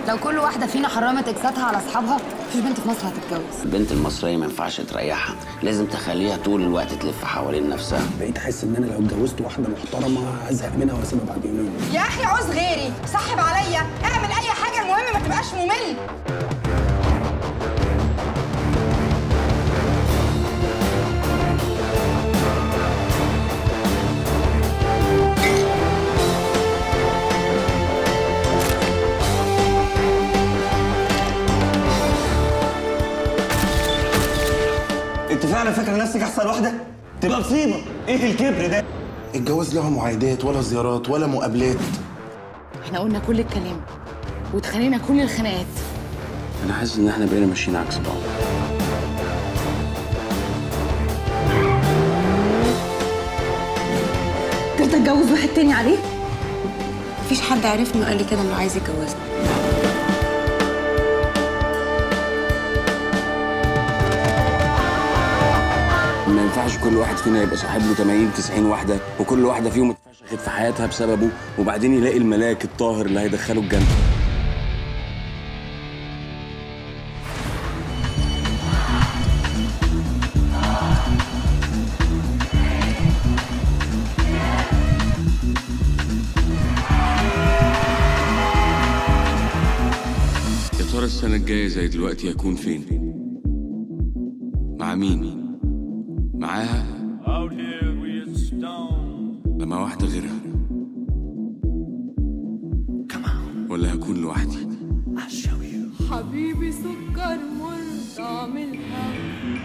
لو كل واحده فينا حرمت اكساتها على اصحابها مفيش بنت في مصر هتتجوز البنت المصرية ما ينفعش تريحها لازم تخليها طول الوقت تلف حوالين نفسها بقيت احس ان انا لو اتجوزت واحده محترمه ازهق منها واسيبها بعد يومين يا اخي عوز غيري صاحب عليا اعمل اي حاجه المهم ما تبقاش ممل انت فعلا فاكره نفسك احسن واحده تبقى مصيبه ايه الكبر ده الجواز له معايدات ولا زيارات ولا مقابلات احنا قلنا كل الكلام واتخانقنا كل الخناقات أنا حاسس إن إحنا بقينا ماشيين عكس بعض قلت اتجوز واحد تاني عليه مفيش حد عرفني وقال لي كده انه عايز يتجوزني ما ينفعش كل واحد فينا يبقى صاحب له 80 90 واحدة وكل واحدة فيهم اتفشخت في حياتها بسببه وبعدين يلاقي الملاك الطاهر اللي هيدخله الجنة يا ترى السنة الجاية زي دلوقتي هكون فين؟ مع مين؟ معاها لما واحدة غيرها ولا هكون لوحدي حبيبي سكر مر طعم الهوى